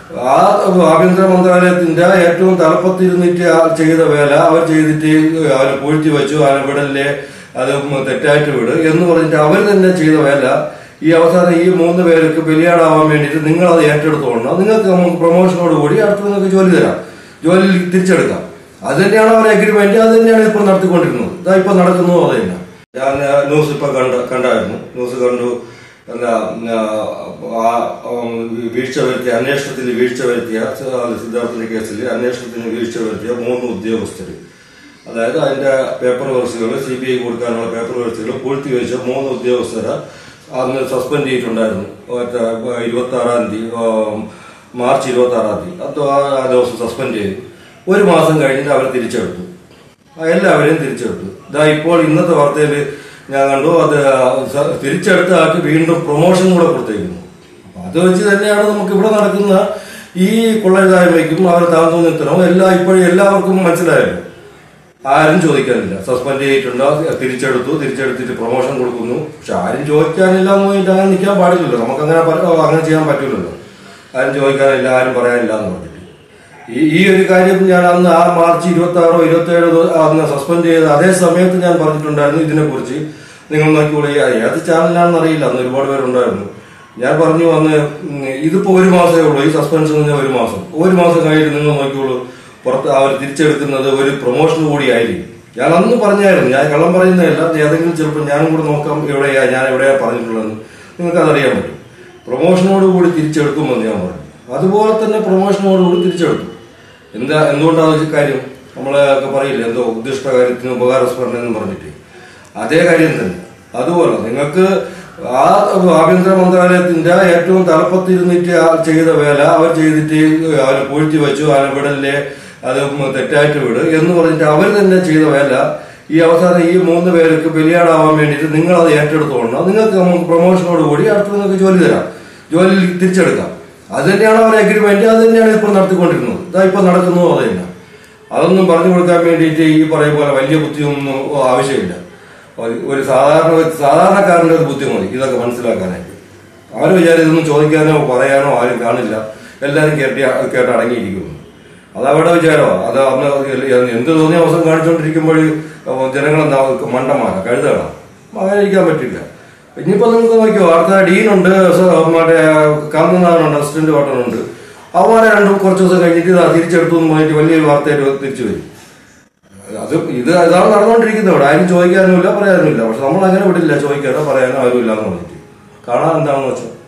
ആ ആഭ്യന്തര മന്ത്രാലയത്തിന്റെ ഏറ്റവും തലപ്പത്തിരുന്നിട്ട് ആ ചെയ്ത വേല അവർ ചെയ്തിട്ട് അവർ പൂഴ്ത്തി വെച്ചു അവനെ വിടല്ലേ അത് തെറ്റായിട്ട് വിട് എന്ന് പറഞ്ഞിട്ട് അവർ തന്നെ ചെയ്ത വേല ഈ അവസാനം ഈ മൂന്ന് പേർക്ക് ബലിയാടാവാൻ വേണ്ടിയിട്ട് നിങ്ങൾ അത് ഏറ്റെടുത്തോളണം നിങ്ങൾക്ക് നമുക്ക് പ്രൊമോഷനോട് കൂടി അടുത്ത് നിങ്ങൾക്ക് ജോലി തരാം ജോലി തിരിച്ചെടുക്കാം അത് തന്നെയാണ് അവർ അഗ്രിമെന്റ് അത് തന്നെയാണ് ഇപ്പോൾ നടത്തിക്കൊണ്ടിരുന്നത് ഇതാ ഇപ്പൊ നടക്കുന്നു അത് തന്നെ ഞാൻ ആ, ന്യൂസ് ഇപ്പൊ കണ്ട കണ്ടായിരുന്നു ന്യൂസ് കണ്ടു എന്താ ആ, ആ, ഉം, വീഴ്ച വരുത്തിയ അന്വേഷണത്തിൽ വീഴ്ച വരുത്തിയ സിദ്ധാർത്ഥന്റെ കേസിൽ അന്വേഷണത്തിന് വീഴ്ച വരുത്തിയ മൂന്ന് ഉദ്യോഗസ്ഥർ അതായത് അതിന്റെ പേപ്പർ വർക്കുകൾ സി ബി ഐ കൊടുക്കാനുള്ള പേപ്പർ വർക്കുകൾ പൂഴ്ത്തി വെച്ച മൂന്ന് ഉദ്യോഗസ്ഥരെ അന്ന് സസ്പെൻഡ് ചെയ്തിട്ടുണ്ടായിരുന്നു ഇരുപത്തി ആറാം തീയതി ആ, മാർച്ച് ഇരുപത്തി ആറാം തീയതി അത് ആ ആ ദിവസം സസ്പെൻഡ് ചെയ്തു ഒരു മാസം കഴിഞ്ഞിട്ട് അവർ തിരിച്ചെടുത്തു ആ, എല്ലാവരെയും തിരിച്ചെടുത്തു ഇതാ ഇപ്പോൾ ഇന്നത്തെ വാർത്തയിൽ ഞാൻ കണ്ടു അത് സ- തിരിച്ചെടുത്ത ആൾക്ക് വീണ്ടും പ്രൊമോഷൻ കൂടെ കൊടുത്തേക്കുന്നു അപ്പൊ അത് വെച്ച് തന്നെയാണ് നമുക്ക് ഇവിടെ നടക്കുന്ന ഈ കൊള്ളരുതായ്മയ്ക്കും അവർ താമസവും എല്ലാം ഇപ്പോഴും എല്ലാവർക്കും മനസ്സിലായല്ലോ ആരും ചോദിക്കാനില്ല സസ്പെൻഡ് ചെയ്തിട്ടുണ്ടോ തിരിച്ചെടുത്തു തിരിച്ചെടുത്തിട്ട് പ്രൊമോഷൻ കൊടുക്കുന്നു പക്ഷെ ആരും ചോദിക്കാനില്ല എന്ന് പറഞ്ഞിട്ട് അങ്ങനെ നിൽക്കാൻ പാടില്ലല്ലോ നമുക്ക് അങ്ങനെ അങ്ങനെ ചെയ്യാൻ പറ്റില്ലല്ലോ ആരും ചോദിക്കാനില്ല ആരും പറയാനില്ല എന്ന് പറഞ്ഞിട്ട് ഈ ഈ ഒരു കാര്യം ഞാൻ അന്ന് ആ മാർച്ച് ഇരുപത്തി ആറോ ഇരുപത്തി ഏഴോ അന്ന് സസ്പെൻഡ് ചെയ്ത അതേ സമയത്ത് ഞാൻ പറഞ്ഞിട്ടുണ്ടായിരുന്നു ഇതിനെക്കുറിച്ച് നിങ്ങൾ നോക്കിക്കോളൂ ഈ ഏത് ചാനലാണെന്ന് അറിയില്ല അന്ന് ഒരുപാട് പേരുണ്ടായിരുന്നു ഞാൻ പറഞ്ഞു അന്ന് ഉം, ഇതിപ്പോ ഒരു മാസമേ ഉള്ളൂ ഈ സസ്പെൻഷൻ എന്ന് പറഞ്ഞാൽ ഒരു മാസം ഒരു മാസം കഴിഞ്ഞിട്ട് നിങ്ങൾ നോക്കിക്കോളൂ പുറത്ത് അവർ തിരിച്ചെടുക്കുന്നത് ഒരു പ്രൊമോഷൻ കൂടി ആയിരിക്കും ഞാൻ അന്ന് പറഞ്ഞായിരുന്നു ഞാൻ കള്ളം പറയുന്നതല്ല ഏതെങ്കിലും ചിലപ്പോൾ ഞാനും കൂടെ നോക്കാം എവിടെയാ ഞാൻ എവിടെയാ പറഞ്ഞിട്ടുള്ളതെന്ന് നിങ്ങൾക്ക് അതറിയാൻ പറ്റും പ്രൊമോഷനോട് കൂടി തിരിച്ചെടുക്കുമെന്ന് ഞാൻ പറഞ്ഞു അതുപോലെ തന്നെ പ്രൊമോഷനോട് കൂടി തിരിച്ചെടുത്തു എന്താ എന്തുകൊണ്ടാണ് ഈ കാര്യം നമ്മളെ ഒക്കെ പറയില്ലേ എന്തോ ഉദ്ദിഷ്ട കാര്യത്തിന് ഉപകാരസ്മരണം എന്ന് പറഞ്ഞിട്ട് അതേ കാര്യം തന്നെ അതുപോലെ നിങ്ങൾക്ക് ആ ആഭ്യന്തര മന്ത്രാലയത്തിന്റെ ഏറ്റവും തലപ്പത്തിരുന്നിട്ട് ആ ചെയ്ത വേല അവർ ചെയ്തിട്ട് അവരെ പൂഴ്ത്തി വെച്ചു അവനെ വിടല്ലേ അത് തെറ്റായിട്ട് വിട് എന്ന് പറഞ്ഞിട്ട് അവർ തന്നെ ചെയ്ത വേല ഈ അവസാനം ഈ മൂന്ന് പേർക്ക് ബലിയാടാവാൻ വേണ്ടിയിട്ട് നിങ്ങൾ അത് ഏറ്റെടുത്തോളണം നിങ്ങൾക്ക് നമുക്ക് പ്രൊമോഷനോട് കൂടി അടുത്ത് നിങ്ങൾക്ക് ജോലി തരാം ജോലി തിരിച്ചെടുക്കാം അത് തന്നെയാണ് അവർ അഗ്രിമെന്റ് അത് തന്നെയാണ് ഇപ്പോൾ നടത്തിക്കൊണ്ടിരുന്നത് ഇതാ ഇപ്പൊ നടക്കുന്നു അത് തന്നെ അതൊന്നും പറഞ്ഞു കൊടുക്കാൻ വേണ്ടിയിട്ട് ഈ പറയും പോലെ വലിയ ബുദ്ധിയൊന്നും ആവശ്യമില്ല ഒരു- ഒരു സാധാരണ സാധാരണക്കാരന്റെ ഒരു ബുദ്ധി മതി ഇതൊക്കെ മനസ്സിലാക്കാനായിട്ട് ആരും വിചാരം ഇതൊന്നും ചോദിക്കാനോ പറയാനോ ആരും കാണില്ല എല്ലാവരും കേട്ടി കേട്ട് അടങ്ങിയിരിക്കുന്നു അതവിടെ വിചാരമോ അത് അന്ന് എന്ത് തോന്നിയ അവസരം കാണിച്ചുകൊണ്ടിരിക്കുമ്പോൾ ജനങ്ങളെന്താ മണ്ടന്മാരാ കഴുതകളാ അങ്ങനെ ഇരിക്കാൻ പറ്റില്ല ഇനിയിപ്പോ നിങ്ങൾക്ക് നോക്കിയോ അടുത്ത ഡീനുണ്ട് സ- മറ്റേ കാന്തനാഥനുണ്ട് അസിസ്റ്റന്റ് വാട്ടനുണ്ട് അവന്മാരെ രണ്ടും കുറച്ച് ദിവസം കഴിഞ്ഞിട്ട് ഇതാ തിരിച്ചെടുത്തു എന്ന് പറഞ്ഞിട്ട് വലിയൊരു വാർത്തയായിട്ട് തിരിച്ചു വരും അത് ഇത് ഇതാണ് നടന്നുകൊണ്ടിരിക്കുന്നത് ഇവിടെ ആരും ചോദിക്കാനുമില്ല പറയാനുമില്ല പക്ഷെ നമ്മൾ അങ്ങനെ വിടില്ല ചോദിക്കാനോ പറയാനോ ആരുമില്ല എന്ന് പറഞ്ഞിട്ട് കാണാൻ എന്താണെന്ന് വെച്ചാൽ